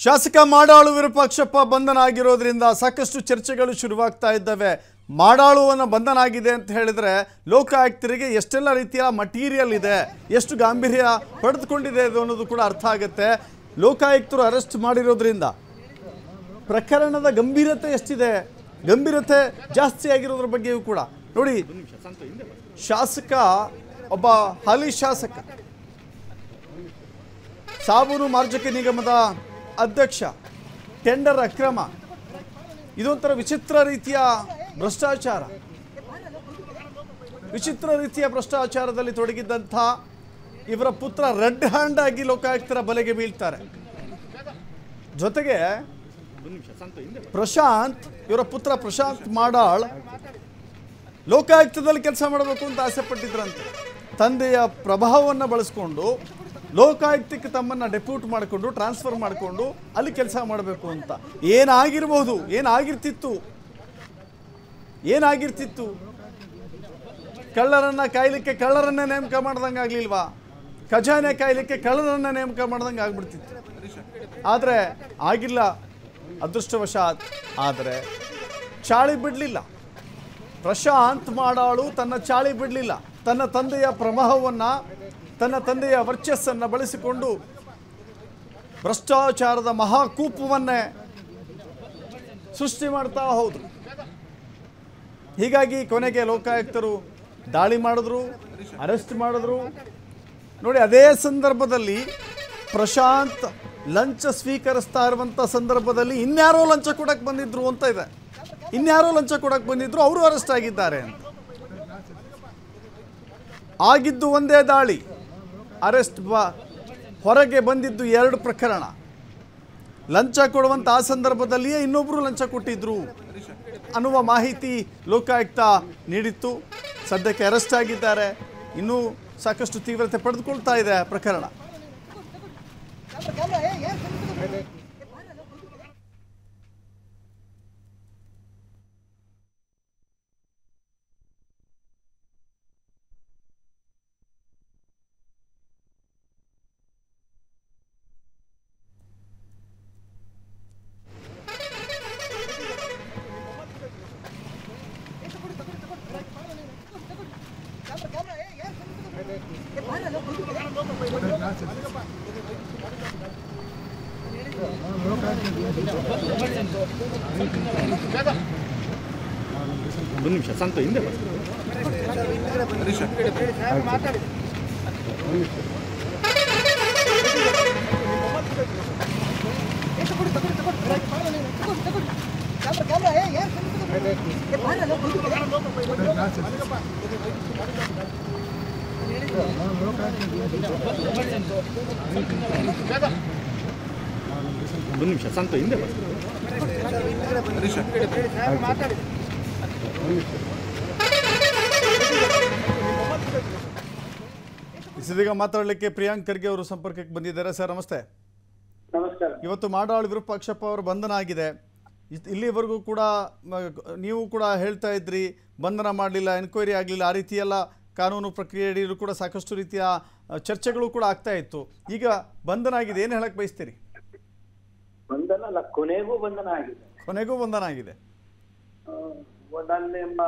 ಶಾಸಕ ಮಾಡಾಳು ವಿರೂಪಾಕ್ಷಪ್ಪ ಬಂಧನ ಆಗಿರೋದ್ರಿಂದ ಸಾಕಷ್ಟು ಚರ್ಚೆಗಳು ಶುರುವಾಗ್ತಾ ಇದ್ದಾವೆ ಮಾಡಾಳುವನ್ನು ಬಂಧನ ಆಗಿದೆ ಅಂತ ಹೇಳಿದ್ರೆ ಲೋಕಾಯುಕ್ತರಿಗೆ ಎಷ್ಟೆಲ್ಲ ರೀತಿಯ ಮಟೀರಿಯಲ್ ಇದೆ ಎಷ್ಟು ಗಾಂಭೀರ್ಯ ಪಡೆದುಕೊಂಡಿದೆ ಇದು ಅನ್ನೋದು ಕೂಡ ಅರ್ಥ ಆಗುತ್ತೆ ಲೋಕಾಯುಕ್ತರು ಅರೆಸ್ಟ್ ಮಾಡಿರೋದ್ರಿಂದ ಪ್ರಕರಣದ ಗಂಭೀರತೆ ಎಷ್ಟಿದೆ ಗಂಭೀರತೆ ಜಾಸ್ತಿ ಆಗಿರೋದ್ರ ಬಗ್ಗೆಯೂ ಕೂಡ ನೋಡಿ ಶಾಸಕ ಒಬ್ಬ ಹಾಲಿ ಶಾಸಕ ಸಾಬೂನು ಮಾರ್ಜಕ ನಿಗಮದ ಅಧ್ಯಕ್ಷ ಟೆಂಡರ್ ಅಕ್ರಮ ಇದೊಂಥರ ವಿಚಿತ್ರ ರೀತಿಯ ಭ್ರಷ್ಟಾಚಾರ ವಿಚಿತ್ರ ರೀತಿಯ ಭ್ರಷ್ಟಾಚಾರದಲ್ಲಿ ತೊಡಗಿದ್ದಂಥ ಇವರ ಪುತ್ರ ರೆಡ್ ಹ್ಯಾಂಡ್ ಆಗಿ ಲೋಕಾಯುಕ್ತರ ಬಲೆಗೆ ಬೀಳ್ತಾರೆ ಜೊತೆಗೆ ಪ್ರಶಾಂತ್ ಇವರ ಪುತ್ರ ಪ್ರಶಾಂತ್ ಮಾಡಾಳ್ ಲೋಕಾಯುಕ್ತದಲ್ಲಿ ಕೆಲಸ ಮಾಡಬೇಕು ಅಂತ ಆಸೆ ಪಟ್ಟಿದ್ರಂತೆ ತಂದೆಯ ಪ್ರಭಾವವನ್ನು ಬಳಸ್ಕೊಂಡು ಲೋಕಾಯುಕ್ತಕ್ಕೆ ತಮ್ಮನ್ನು ಡೆಪ್ಯೂಟ್ ಮಾಡಿಕೊಂಡು ಟ್ರಾನ್ಸ್ಫರ್ ಮಾಡಿಕೊಂಡು ಅಲ್ಲಿ ಕೆಲಸ ಮಾಡಬೇಕು ಅಂತ ಏನಾಗಿರ್ಬೋದು ಏನಾಗಿರ್ತಿತ್ತು ಏನಾಗಿರ್ತಿತ್ತು ಕಳ್ಳರನ್ನ ಕಾಯ್ಲಿಕ್ಕೆ ಕಳ್ಳರನ್ನ ನೇಮಕ ಮಾಡ್ದಂಗೆ ಆಗ್ಲಿಲ್ವಾ ಖಜಾನೆ ಕಾಯ್ಲಿಕ್ಕೆ ಕಳ್ಳರನ್ನ ನೇಮಕ ಮಾಡ್ದಂಗೆ ಆಗ್ಬಿಡ್ತಿತ್ತು ಆದರೆ ಆಗಿಲ್ಲ ಅದೃಷ್ಟವಶಾತ್ ಆದರೆ ಚಾಳಿ ಬಿಡಲಿಲ್ಲ ಪ್ರಶಾಂತ್ ಮಾಡಾಳು ತನ್ನ ಚಾಳಿ ಬಿಡಲಿಲ್ಲ ತನ್ನ ತಂದೆಯ ಪ್ರವಾಹವನ್ನು ತನ್ನ ತಂದೆಯ ವರ್ಚಸ್ಸನ್ನು ಬಳಸಿಕೊಂಡು ಭ್ರಷ್ಟಾಚಾರದ ಮಹಾಕೂಪವನ್ನೇ ಸೃಷ್ಟಿ ಮಾಡ್ತಾ ಹೋದ್ರು ಹೀಗಾಗಿ ಕೊನೆಗೆ ಲೋಕಾಯುಕ್ತರು ದಾಳಿ ಮಾಡಿದ್ರು ಅರೆಸ್ಟ್ ಮಾಡಿದ್ರು ನೋಡಿ ಅದೇ ಸಂದರ್ಭದಲ್ಲಿ ಪ್ರಶಾಂತ್ ಲಂಚ ಸ್ವೀಕರಿಸ್ತಾ ಇರುವಂಥ ಸಂದರ್ಭದಲ್ಲಿ ಇನ್ಯಾರೋ ಲಂಚ ಕೊಡಕ್ಕೆ ಬಂದಿದ್ರು ಅಂತ ಇದೆ ಇನ್ಯಾರೋ ಲಂಚ ಕೊಡಕ್ಕೆ ಬಂದಿದ್ರು ಅವರು ಅರೆಸ್ಟ್ ಆಗಿದ್ದಾರೆ ಅಂತ ಆಗಿದ್ದು ಒಂದೇ ದಾಳಿ ಅರೆಸ್ಟ್ ಬ ಹೊರಗೆ ಬಂದಿದ್ದು ಎರಡು ಪ್ರಕರಣ ಲಂಚ ಕೊಡುವಂಥ ಆ ಸಂದರ್ಭದಲ್ಲಿಯೇ ಇನ್ನೊಬ್ಬರು ಲಂಚ ಕೊಟ್ಟಿದ್ರು ಅನ್ನುವ ಮಾಹಿತಿ ಲೋಕಾಯುಕ್ತ ನೀಡಿತ್ತು ಸದ್ಯಕ್ಕೆ ಅರೆಸ್ಟ್ ಆಗಿದ್ದಾರೆ ಇನ್ನೂ ಸಾಕಷ್ಟು ತೀವ್ರತೆ ಪಡೆದುಕೊಳ್ತಾ ಇದೆ ಪ್ರಕರಣ ಒಂದು ನಿಮಿಷ ಸಂತು ಹಿಂದೆ ಬಾ. ಒಂದು ನಿಮಿಷ ಸಂತು ಹಿಂದೆ ಬಾ. ಇದೀಗ ಮಾತಾಡಲಿಕ್ಕೆ ಪ್ರಿಯಾಂಕ್ ಖರ್ಗೆ ಅವರು ಸಂಪರ್ಕಕ್ಕೆ ಬಂದಿದ್ದಾರೆ ಸರ್ ನಮಸ್ತೆ ನಮಸ್ಕಾರ ಇವತ್ತು ಮಾಡಾಳ್ ವಿರೂಪಾಕ್ಷಪ್ಪ ಅವರು ಬಂಧನ ಆಗಿದೆ ಇತ್- ಇಲ್ಲಿವರೆಗೂ ಕೂಡ ಮ, ನೀವು ಕೂಡ ಹೇಳ್ತಾ ಇದ್ರಿ ಬಂಧನ ಮಾಡಲಿಲ್ಲ ಎನ್ಕ್ವೈರಿ ಆಗಲಿಲ್ಲ ಆ ರೀತಿ ಎಲ್ಲ ಕಾನೂನು ಪ್ರಕ್ರಿಯೆ ಅಡಿಯಲ್ಲೂ ಕೂಡ ಸಾಕಷ್ಟು ರೀತಿಯ ಅ, ಚರ್ಚೆಗಳು ಕೂಡ ಆಗ್ತಾ ಇತ್ತು ಈಗ ಬಂಧನ ಆಗಿದೆ ಏನು ಹೇಳಕ್ ಬಯಸ್ತೀರಿ ಬಂಧನ ಅಲ್ಲ ಕೊನೆಗೂ ಬಂಧನ ಆಗಿದೆ ಕೊನೆಗೂ ಬಂಧನ ಆಗಿದೆ ಆ, ನಾನು ನಿಮ್ಮ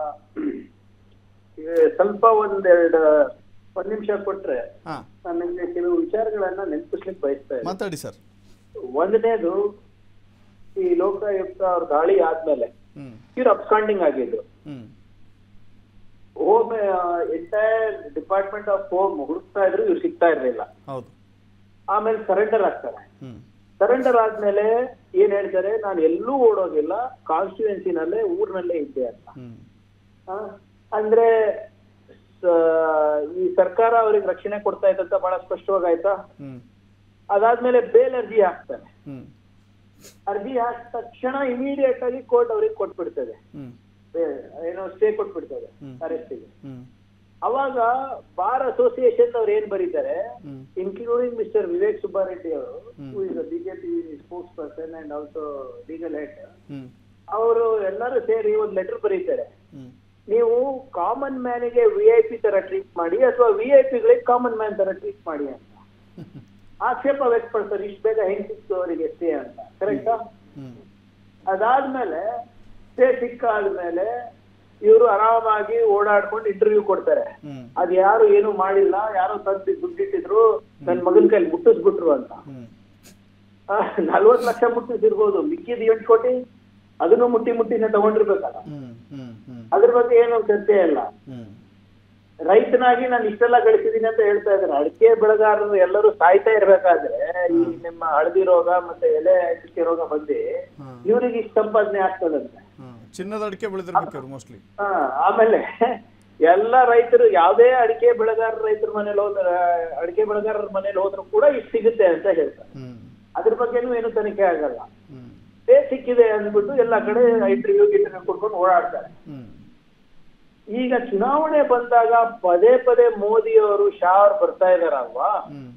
ಈ ಸ್ವಲ್ಪ ಒಂದೆರಡು ಒಂದ್ ನಿಮಿಷ ಕೊಟ್ರೆ ಹಾಂ ನಾನು ನಿಮ್ಗೆ ಕೆಲವು ವಿಚಾರಗಳನ್ನ ನೆನಪಿಸ್ಲಿಕ್ಕೆ ಬಯಸ್ತಾ ಇದ್ದೀನಿ ಮಾತಾಡಿ ಸರ್ ಒಂದನೇದು ಈ ಲೋಕಾಯುಕ್ತ ಅವ್ರ ದಾಳಿ ಆದ್ಮೇಲೆ ಹ್ಞೂ ಇವ್ರು ಅಬ್ಸ್ಕಾಂಡಿಂಗ್ ಆಗಿದ್ದು ಹ್ಞೂ home entire department of home ಹುಡುಕ್ತಾ ಇದ್ರು ಇವ್ರು ಸಿಗ್ತಾ ಇರ್ಲಿಲ್ಲ ಹೌದು ಆಮೇಲೆ ಸರೆಂಡರ್ ಆಗ್ತಾರೆ ಹ್ಞೂ ಸರೆಂಡರ್ ಆದ್ಮೇಲೆ ಏನ್ ಹೇಳ್ತಾರೆ ನಾನು ಎಲ್ಲೂ ಓಡೋಗಿಲ್ಲ ಕಾನ್ಸ್ಟಿಟ್ಯೂನ್ಸಿನಲ್ಲೇ ಊರ್ನಲ್ಲೇ ಇದ್ದೆ ಅಂತ ಹ್ಞೂ ಆ, ಅಂದ್ರೆ ಸ- ಈ ಸರ್ಕಾರ ಅವ್ರಿಗೆ ರಕ್ಷಣೆ ಕೊಡ್ತಾ ಇದ್ದಂತ ಬಹಳ ಸ್ಪಷ್ಟವಾಗಿ ಆಯ್ತಾ ಹ್ಞೂ ಅದಾದ್ಮೇಲೆ ಬೇಲ್ ಅರ್ಜಿ ಹಾಕ್ತಾನೆ ಹ್ಞೂ ಅರ್ಜಿ ಹಾಕಿದ ತಕ್ಷಣ ಇಮಿಡಿಯೇಟ್ ಆಗಿ ಕೋರ್ಟ್ ಅವ್ರಿಗೆ ಕೊಟ್ಬಿಡ್ತದೆ ಹ್ಞೂ ಬೇ- ಏನೋ ಸ್ಟೇ ಕೊಟ್ಬಿಡ್ತದೆ ಹ್ಮ್. ಅರೆಸ್ಟಿಗೆ ಹ್ಞೂ ಅವಾಗ ಬಾರ್ ಅಸೋಸಿಯೇಷನ್ ಅವ್ರು ಏನ್ ಬರೀತಾರೆ ಹ್ಞೂ ಇನ್ಕ್ಲೂಡಿಂಗ್ ಮಿಸ್ಟರ್ ವಿವೇಕ್ ಸುಬ್ಬಾರೆಡ್ಡಿ ಅವರು hmm. Who is BJP spokesperson and also legal head ಹ್ಞೂ ಅವರು ಎಲ್ಲರೂ ಸೇರಿ ಒಂದು ಲೆಟರ್ ಬರೀತಾರೆ ಹ್ಞೂ ನೀವು ಕಾಮನ್ ಮ್ಯಾನಿಗೆ ವಿ ಐ ಪಿ ತರ ಟ್ರೀಟ್ ಮಾಡಿ ಅಥವಾ ವಿ ಐ ಪಿಗಳಿಗೆ ಕಾಮನ್ ಮ್ಯಾನ್ ತರ ಟ್ರೀಟ್ ಮಾಡಿ ಅಂತ ಆಕ್ಷೇಪ ವ್ಯಕ್ತಪಡಿಸ್ತಾರೆ ಇಷ್ಟು ಬೇಗ ಹೆಂಗ್ ಸಿಕ್ತು ಅವರಿಗೆ ಸ್ಟೇ ಅಂತ ಕರೆಕ್ಟಾ ಹ್ಮ್ ಅದಾದ್ಮೇಲೆ ಸ್ಟೇ ಸಿಕ್ಕಾದ್ಮೇಲೆ ಇವರು ಆರಾಮಾಗಿ ಓಡಾಡ್ಕೊಂಡು ಇಂಟರ್ವ್ಯೂ ಕೊಡ್ತಾರೆ ಹ್ಮ್ ಅದ್ ಯಾರು ಏನು ಮಾಡಿಲ್ಲ ಯಾರೋ ತಂದು ದುಡ್ಡಿಟ್ಟಿದ್ರು ನನ್ ಮಗನ ಕೈಲಿ ಮುಟ್ಟಿಸ್ಬಿಟ್ರು ಅಂತ ಹ್ಮ್ ನಲ್ವತ್ ಲಕ್ಷ ಮುಟ್ಟಿಸಿರ್ಬೋದು ಮಿಕ್ಕಿದ ಎಂಟು ಕೋಟಿ ಅದನ್ನು ಮುಟ್ಟಿ ಮುಟ್ಟಿನೇ ತಗೊಂಡಿರ್ಬೇಕಲ್ಲ ಹ್ಮ್ ಹ್ಮ್ ಹ್ಮ್ ಅದ್ರ ಬಗ್ಗೆ ಏನು ಚರ್ಚೆ ಇಲ್ಲ ಹ್ಮ್ ರೈತನಾಗಿ ನಾನು ಇಷ್ಟೆಲ್ಲ ಗಳಿಸಿದೀನಿ ಅಂತ ಹೇಳ್ತಾ ಇದ್ದಾರೆ ಅಡಿಕೆ ಬೆಳೆಗಾರರು ಎಲ್ಲರೂ ಸಾಯ್ತಾ ಇರ್ಬೇಕಾದ್ರೆ ಈ ನಿಮ್ಮ ಹಳದಿ ರೋಗ ಮತ್ತೆ ಎಲೆ ಚುಕ್ಕೆ ರೋಗ ಬಂದು ಹ್ಮ್. ಇವ್ರಿಗೆ ಇಷ್ಟು ಸಂಪಾದನೆ ಆಗ್ತದಂತೆ ಹ್ಮ್ ಚಿನ್ನದ ಅಡಿಕೆ ಬೆಳೆದಿರ್ಬೇಕು ಇವ್ರು ಮೋಸ್ಟ್ಲಿ ಹಾ, ಆಮೇಲೆ ಎಲ್ಲ ರೈತರು ಯಾವ್ದೇ ಅಡಿಕೆ ಬೆಳೆಗಾರರ ರೈತರ ಮನೇಲಿ ಹೋದ್ರ ಅಡಿಕೆ ಬೆಳೆಗಾರರ ಮನೇಲಿ ಹೋದ್ರು ಕೂಡ ಇಷ್ಟು ಸಿಗುತ್ತೆ ಅಂತ ಹೇಳ್ತಾರೆ ಹ್ಮ್ ಅದ್ರ ಬಗ್ಗೆನೂ ಏನು ತನಿಖೆ ಆಗಲ್ಲ ಹ್ಮ್ ಏ ಸಿಕ್ಕಿದೆ ಅಂದ್ಬಿಟ್ಟು ಎಲ್ಲ ಕಡೆ ಇಂಟರ್ವ್ಯೂ ಗಿಂಟರ್ವ್ಯೂ ಕೊಡ್ಕೊಂಡು ಓಡಾಡ್ತಾರೆ ಹ್ಮ್ ಈಗ ಚುನಾವಣೆ ಬಂದಾಗ ಪದೇ ಪದೇ ಮೋದಿ ಅವರು ಶಾ ಅವ್ರು ಬರ್ತಾ ಇದಾರಲ್ವಾ ಹ್ಮ್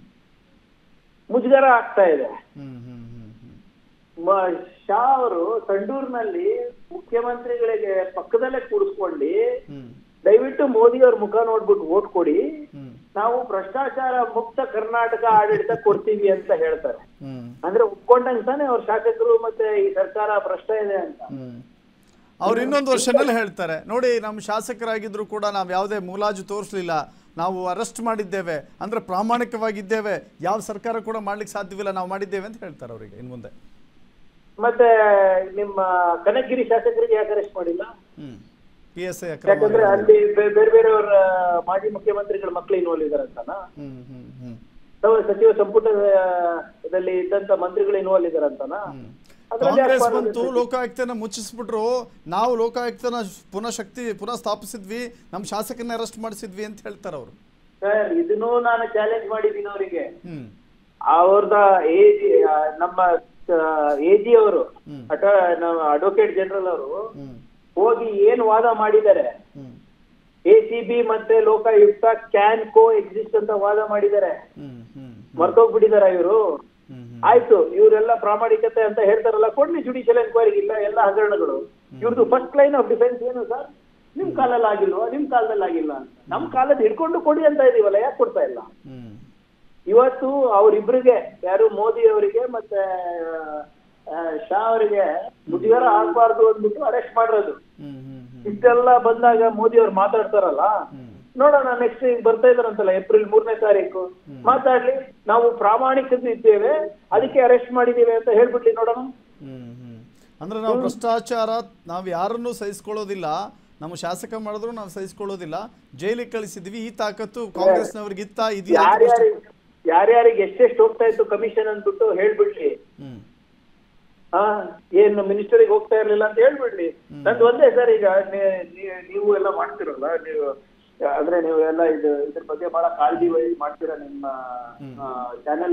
ಮುಜುಗರ ಆಗ್ತಾ ಇದೆ ಹ್ಮ್ ಹ್ಮ್ ಹ್ಮ್ ಹ್ಮ್ ಮ- ಶಾ ಅವರು ಸಂಡೂರ್ನಲ್ಲಿ ಮುಖ್ಯಮಂತ್ರಿಗಳಿಗೆ ಪಕ್ಕದಲ್ಲೇ ಕೂರಿಸ್ಕೊಂಡು ಹ್ಮ್ ದಯವಿಟ್ಟು ಮೋದಿ ಅವ್ರ ಮುಖ ನೋಡ್ಬಿಟ್ಟು ಓಟ್ ಕೊಡಿ ಹ್ಮ್ ನಾವು ಭ್ರಷ್ಟಾಚಾರ ಮುಕ್ತ ಕರ್ನಾಟಕ ಆಡಳಿತ ಕೊಡ್ತೀವಿ ಅಂತ ಹೇಳ್ತಾರೆ ಹ್ಮ್ ಅಂದ್ರೆ ಒಪ್ಕೊಂಡಂಗ್ ತಾನೆ ಅವ್ರ ಶಾಸಕರು ಮತ್ತೆ ಈ ಸರ್ಕಾರ ಭ್ರಷ್ಟ ಇದೆ ಅಂತ ಹ್ಮ್ ಅವ್ರು ಇನ್ನೊಂದು ವರ್ಷನಲ್ಲಿ ಹೇಳ್ತಾರೆ ನೋಡಿ ನಮ್ಮ ಶಾಸಕರಾಗಿದ್ರು ಕೂಡ ನಾವು ಯಾವುದೇ ಮುಲಾಜು ತೋರಿಸ್ಲಿಲ್ಲ ನಾವು ಅರೆಸ್ಟ್ ಮಾಡಿದ್ದೇವೆ ಅಂದ್ರೆ ಪ್ರಾಮಾಣಿಕವಾಗಿದ್ದೇವೆ ಯಾವ ಸರ್ಕಾರ ಕೂಡ ಮಾಡ್ಲಿಕ್ಕೆ ಸಾಧ್ಯವಿಲ್ಲ ನಾವು ಮಾಡಿದ್ದೇವೆ ಅಂತ ಹೇಳ್ತಾರೆ ಅವರಿಗೆ ಇನ್ನು ಮುಂದೆ ಮತ್ತೆ ನಿಮ್ಮ ಕನಕಗಿರಿ ಶಾಸಕರಿಗೆ ಯಾಕೆ ಅರೆಸ್ಟ್ ಮಾಡಿಲ್ಲ ಹ್ಮ್ ಪಿ ಎಸ್ ಐ ಅಕ್ರಮ ಯಾಕಂದ್ರೆ ಅಲ್ಲಿ ಬೇ- ಬೇರೆ ಬೇರೆಯವರ ಮಾಜಿ ಮುಖ್ಯಮಂತ್ರಿಗಳ ಮಕ್ಕಳು ಇನ್ವಾಲ್ವ್ ಇದಾರಂತಾನ ಹ್ಮ್ ಹ್ಮ್ ಹ್ಮ್ ಅಥವಾ ಸಚಿವ ಸಂಪುಟದಲ್ಲಿ ಇದ್ದಂತ ಮಂತ್ರಿಗಳು ಇನ್ವಾಲ್ವ್ ಇದಾರಂತಾನ ಹ್ಮ್. ಅದ್ರಲ್ಲಿ ಯಾಕೆ ಕಾಂಗ್ರೆಸ್ ಪಾಲ್ಗೊಳ್ಳಿ- ಬಂತು ಲೋಕಾಯುಕ್ತನ ಮುಚ್ಚಿಸ್ಬಿಟ್ರು ನಾವು ಲೋಕಾಯುಕ್ತನ ಪುನಃ ಶಕ್ತಿ ಪುನಃ ಸ್ಥಾಪಿಸಿದ್ವಿ ನಮ್ಮ ಶಾಸಕನ ಅರೆಸ್ಟ್ ಮಾಡಿಸಿದ್ವಿ ಅಂತ ಹೇಳ್ತಾರೆ ಅವರು ಸರ್ ಇದನ್ನು ನಾನು ಚಾಲೆಂಜ್ ಮಾಡಿದ್ದೀನಿ ಅವರಿಗೆ ಹ್ಮ್ ಅವ್ರದ ಎಜಿ ನಮ್ಮ ಎ ಜಿ ಅವರು ಹ್ಮ್. ಅಟ ನಮ್ಮ ಅಡ್ವೊಕೇಟ್ ಜನರಲ್ ಅವರು ಹ್ಮ್ ಹೋಗಿ ಏನ್ ವಾದ ಮಾಡಿದ್ದಾರೆ ಹ್ಮ್ ಎ ಸಿ ಬಿ ಮತ್ತೆ ಲೋಕಾಯುಕ್ತ ಕ್ಯಾನ್ ಕೋ ಎಕ್ಸಿಸ್ಟ್ ಅಂತ ವಾದ ಮಾಡಿದ್ದಾರೆ ಹ್ಮ್ ಹ್ಮ್ ಮರ್ತೋಗ್ಬಿಟ್ಟಿದಾರ ಇವರು ಹ್ಮ್ ಹ್ಮ್ ಆಯ್ತು ಇವರೆಲ್ಲ ಪ್ರಾಮಾಣಿಕತೆ ಅಂತ ಹೇಳ್ತಾರಲ್ಲ ಕೊಡ್ಲಿ ಜುಡಿಷಿಯಲ್ ಎನ್ಕ್ವೈರಿ ಇಲ್ಲ ಎಲ್ಲ ಹಗರಣಗಳು ಇವ್ರದ್ದು ಫಸ್ಟ್ ಲೈನ್ ಆಫ್ ಡಿಫೆನ್ಸ್ ಏನು ಸರ್ ನಿಮ್ ಕಾಲಲ್ಲಿ ಆಗಿಲ್ವಾ ನಿಮ್ ಕಾಲದಲ್ಲಿ ಆಗಿಲ್ಲ ಅಂತ ನಮ್ ಕಾಲದಲ್ಲಿ ಹಿಡ್ಕೊಂಡು ಕೊಡಿ ಅಂತ ಇದೀವಲ್ಲ ಯಾಕೆ ಕೊಡ್ತಾ ಇಲ್ಲ ಹ್ಮ್ ಇವತ್ತು ಅವರಿಬ್ರಿಗೆ ಯಾರು ಮೋದಿ ಅವರಿಗೆ ಮತ್ತೆ ಆ, ಶಾ ಅವರಿಗೆ ಮುಜುಗರ ಆಗ್ಬಾರ್ದು ಅಂದ್ಬಿಟ್ಟು ಅರೆಸ್ಟ್ ಮಾಡಿರೋದು ಹ್ಮ್ ಹ್ಮ್ ಹ್ಮ್ ಇಷ್ಟೆಲ್ಲ ಬಂದಾಗ ಮೋದಿ ಅವ್ರು ಮಾತಾಡ್ತಾರಲ್ಲ ಹ್ಮ್ ನೋಡೋಣ ನೆಕ್ಸ್ಟ್ ಈಗ ಬರ್ತಾ ಇದಾರಂತಲ್ಲ ಏಪ್ರಿಲ್ ಮೂರನೇ ತಾರೀಕು ಮಾತಾಡ್ಲಿ ನಾವು ಪ್ರಾಮಾಣಿಕತೆ ಇದ್ದೇವೆ ಅದಕ್ಕೆ ಅರೆಸ್ಟ್ ಮಾಡಿದ್ದೀವಿ ಅಂತ ಹೇಳ್ಬಿಡ್ಲಿ ನೋಡೋಣ ಹ್ಮ್ ಹ್ಮ್ ಅಂದ್ರೆ ನಾವು ಭ್ರಷ್ಟಾಚಾರ ನಾವು ಯಾರನ್ನೂ ಸಹಿಸ್ಕೊಳ್ಳೋದಿಲ್ಲ ನಮ್ಮ ಶಾಸಕ ಮಾಡಿದ್ರು ನಾವು ಸಹಿಸ್ಕೊಳ್ಳೋದಿಲ್ಲ ಜೈಲಿಗೆ ಕಳಿಸಿದ್ವಿ ಈ ತಾಕತ್ತು ಕಾಂಗ್ರೆಸ್ನವ್ರಿಗೆ ಇತ್ತ ಇದೆಯಾ ಅಂತ ಪ್ರಶ್ನೆ- ಯಾರ್ಯಾರಿಗೆ ಯಾರ್ಯಾರಿಗೆ ಎಷ್ಟೆಷ್ಟು ಹೋಗ್ತಾ ಇತ್ತು ಕಮಿಷನ್ ಅಂದ್ಬಿಟ್ಟು ಹೇಳ್ಬಿಡ್ಲಿ ಹ್ಮ್ ಹಾ ಏನು ಮಿನಿಸ್ಟರಿಗೆ ಹೋಗ್ತಾ ಇರ್ಲಿಲ್ಲ ಅಂತ ಹೇಳ್ಬಿಡ್ಲಿ ನಂದು ಒಂದೇ ಸರ್ ಈಗ ನೀ- ನೀ- ನೀವು ಎಲ್ಲ ಮಾಡ್ತಿರಲ್ಲ ನೀವು ಅಂದ್ರೆ ನೀವು ಎಲ್ಲ ಇದು ಇದ್ರ ಬಗ್ಗೆ ಬಹಳ ಕಾಳಜಿ ವಹಿಸಿ ಮಾಡ್ತೀರಾ ನಿಮ್ಮ ಚಾನೆಲ್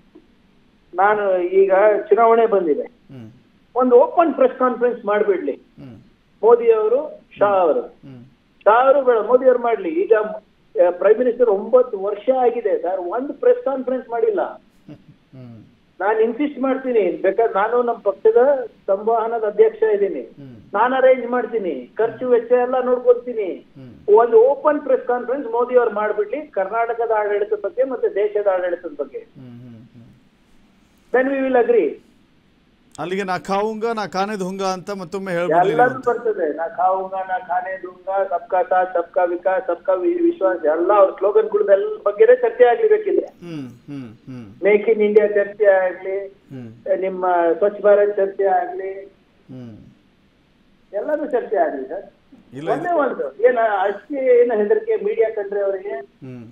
ನಾನು ಈಗ ಚುನಾವಣೆ ಬಂದಿದೆ ಹ್ಮ್ ಒಂದು ಓಪನ್ ಪ್ರೆಸ್ ಕಾನ್ಫರೆನ್ಸ್ ಮಾಡ್ಬಿಡ್ಲಿ ಹ್ಮ್ ಮೋದಿ ಅವರು ಶಾ ಅವರು ಹ್ಮ್ ಶಾ ಅವರು ಬೇಡ ಮೋದಿ ಅವರು ಮಾಡ್ಲಿ ಈಗ ಪ್ರೈಮ್ ಮಿನಿಸ್ಟರ್ ಒಂಬತ್ತು ವರ್ಷ ಆಗಿದೆ ಸರ್ ಒಂದು ಪ್ರೆಸ್ ಕಾನ್ಫರೆನ್ಸ್ ಮಾಡಿಲ್ಲ ಹ್ಮ್ ನಾನು ಇನ್ಸಿಸ್ಟ್ ಮಾಡ್ತೀನಿ ಬೇಕಾದ್ರೆ ನಾನು ನಮ್ಮ ಪಕ್ಷದ ಸಂವಹನದ ಅಧ್ಯಕ್ಷ ಇದ್ದೀನಿ ಹ್ಮ್ ನಾನು ಅರೇಂಜ್ ಮಾಡ್ತೀನಿ ಖರ್ಚು ವೆಚ್ಚ ಎಲ್ಲ ನೋಡ್ಕೊಳ್ತೀನಿ ಹ್ಮ್ ಒಂದು ಓಪನ್ ಪ್ರೆಸ್ ಕಾನ್ಫರೆನ್ಸ್ ಮೋದಿ ಅವ್ರು ಮಾಡ್ಬಿಡ್ಲಿ ಕರ್ನಾಟಕದ ಆಡಳಿತದ ಬಗ್ಗೆ ಮತ್ತೆ ದೇಶದ ಆಡಳಿತದ ಬಗ್ಗೆ hmm hmm hmm then we will agree ಅಲ್ಲಿಗೆ ನಾ ಖಾವುಂಗ ನಾ ಕಾನೆದ್ ಹುಂಗ ಅಂತ ಮತ್ತೊಮ್ಮೆ ಹೇಳ್ಬಿಡ್ಲಿ ಎಲ್ಲರೂ ಬರ್ತದೆ ನಾ ಖಾವುಂಗ ನಾ ಖಾನೆ ದೂಂಗ ಸಬ್ಕಾ ಸಾಥ್ ಸಬ್ಕಾ ವಿಕಾಸ್ ಸಬ್ಕಾ ವಿ- ವಿಶ್ವಾಸ್ ಎಲ್ಲ ಅವ್ರ ಸ್ಲೋಗನ್ಗಳದೆಲ್ಲ ಬಗ್ಗೆನೇ ಚರ್ಚೆ ಆಗ್ಲಿಬೇಕಿದೆ ಹ್ಮ್ hmm hmm make in India ಚರ್ಚೆ ಆಗ್ಲಿ ಹ್ಮ್ ನಿಮ್ಮ ಸ್ವಚ್ಛ ಭಾರತ್ ಚರ್ಚೆ ಆಗ್ಲಿ ಹ್ಮ್ ಎಲ್ಲಾನು ಚರ್ಚೆ ಆಗ್ಲಿ ಸರ್ ಇಲ್ಲ ಒಂದೇ ಒಂದು ಏನ ಅಷ್ಟೇ ಏನು ಹೆದರಿಕೆ ಮೀಡಿಯಾ ಕಂಡ್ರೆ ಅವರಿಗೆ ಹ್ಮ್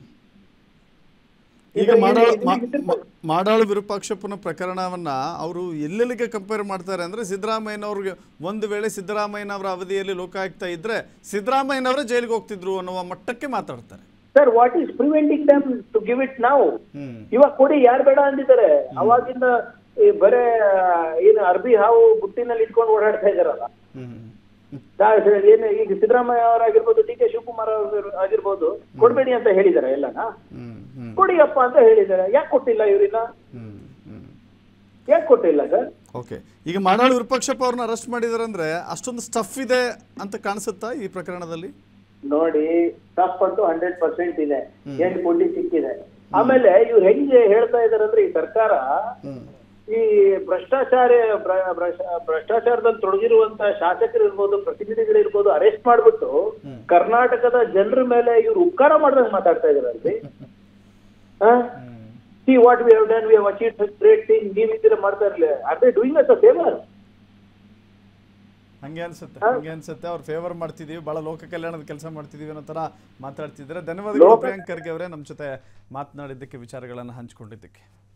ಈಗ ಇದು- ಮಾಡಾಳು ಇದು- ಮಾ- ಇದು- ಮಾ- ಮಾಡಾಳು ವಿರೂಪಾಕ್ಷಪ್ಪನ ಪ್ರಕರಣವನ್ನ ಅವರು ಎಲ್ಲೆಲ್ಲಿಗೆ ಕಂಪೇರ್ ಮಾಡ್ತಾರೆ ಅಂದ್ರೆ ಸಿದ್ದರಾಮಯ್ಯನವ್ರಿಗೆ ಒಂದು ವೇಳೆ ಸಿದ್ದರಾಮಯ್ಯನವರ ಅವಧಿಯಲ್ಲಿ ಲೋಕಾಯುಕ್ತ ಇದ್ರೆ ಸಿದ್ದರಾಮಯ್ಯನವರೇ ಜೈಲಿಗೆ ಹೋಗ್ತಿದ್ರು ಅನ್ನುವ ಮಟ್ಟಕ್ಕೆ ಮಾತಾಡ್ತಾರೆ sir what is preventing them to give it ನಾವು ಹ್ಮ್ ಇವಾಗ ಕೊಡಿ ಯಾರು ಬೇಡ ಅಂದಿದ್ದಾರೆ ಅವಾಗಿಂದ ಈ ಬರೇ ಆ, ಏನು ಅರ್ಬಿ ಹಾವು ಬುಟ್ಟಿನಲ್ಲಿ ಇಟ್ಕೊಂಡು ಓಡಾಡ್ತಾ ಇದಾರಲ್ಲ ಹ್ಮ್ ನಾ- ಏನು ಈಗ ಸಿದ್ದರಾಮಯ್ಯ ಅವರಾಗಿರ್ಬೋದು ಡಿ ಕೆ ಶಿವಕುಮಾರ್ ಅವರು ಆಗಿರ್ಬೋದು ಕೊಡ್ಬೇಡಿ ಅಂತ ಹೇಳಿದಾರೆ ಎಲ್ಲನ ಹ್ಮ್ ಹ್ಮ್ ಕೊಡಿಯಪ್ಪ ಅಂತ ಹೇಳಿದ್ದಾರೆ ಯಾಕೆ ಕೊಟ್ಟಿಲ್ಲ ಇವ್ರಿನ ಹ್ಮ್ ಹ್ಮ್ ಯಾಕೆ ಕೊಟ್ಟಿಲ್ಲ ಸರ್ ಓಕೆ ಈಗ ಮಾಡಾಳು ವಿರೂಪಾಕ್ಷಪ್ಪ ಅವ್ರನ್ನ ಅರೆಸ್ಟ್ ಮಾಡಿದಾರೆ ಅಂದ್ರೆ ಅಷ್ಟೊಂದು ಸ್ಟಫ್ ಇದೆ ಅಂತ ಕಾಣಿಸುತ್ತಾ ಈ ಪ್ರಕರಣದಲ್ಲಿ ನೋಡಿ ಟಫ್ ಅಂತೂ ಹಂಡ್ರೆಡ್ ಪರ್ಸೆಂಟ್ ಇದೆ ಎಂಟು ಕೋಟಿ ಸಿಕ್ಕಿದೆ ಆಮೇಲೆ ಇವ್ರು ಹೆಂಗೆ ಹೇಳ್ತಾ ಇದಾರೆ ಅಂದ್ರೆ ಈ ಸರ್ಕಾರ ಈ ಭ್ರಷ್ಟಾಚಾರ ಭ್ರ- ಭ್ರಷ್ಟ- ಭ್ರಷ್ಟಾಚಾರದಲ್ಲಿ ತೊಡಗಿರುವಂತ ಶಾಸಕರು ಇರ್ಬೋದು ಪ್ರತಿನಿಧಿಗಳು ಇರ್ಬೋದು ಅರೆಸ್ಟ್ ಮಾಡ್ಬಿಟ್ಟು ಕರ್ನಾಟಕದ ಜನರ ಮೇಲೆ ಇವ್ರು ಉಪಕಾರ ಮಾಡ್ದಂಗ್ ಮಾತಾಡ್ತಾ ಇದಾರಲ್ಲಿ see what we have done we have achieve such great thing ನೀವು ಈ ತರ ಮಾಡ್ತಾ ಇರಲಿಲ್ಲ are they doing us a favour ಹಂಗೆ ಅನ್ಸುತ್ತೆ ಹಂಗೆ ಅನ್ಸುತ್ತೆ ಅವ್ರು ಫೇವರ್ ಮಾಡ್ತಿದೀವಿ ಬಹಳ ಲೋಕ ಕಲ್ಯಾಣದ ಕೆಲಸ ಮಾಡ್ತಿದೀವಿ ಅನ್ನೋ ತರ ಮಾತಾಡ್ತಿದ್ರೆ ಧನ್ಯವಾದಗಳು ಲೋಕ- ಪ್ರಿಯಾಂಕ್ ಖರ್ಗೆ ಅವರೇ ನಮ್ಮ ಜೊತೆ ಮಾತನಾಡಿದ್ದಕ್ಕೆ ವಿಚಾರಗಳನ್ನು ಹಂಚಿಕೊಂಡಿದ್ದಕ್ಕೆ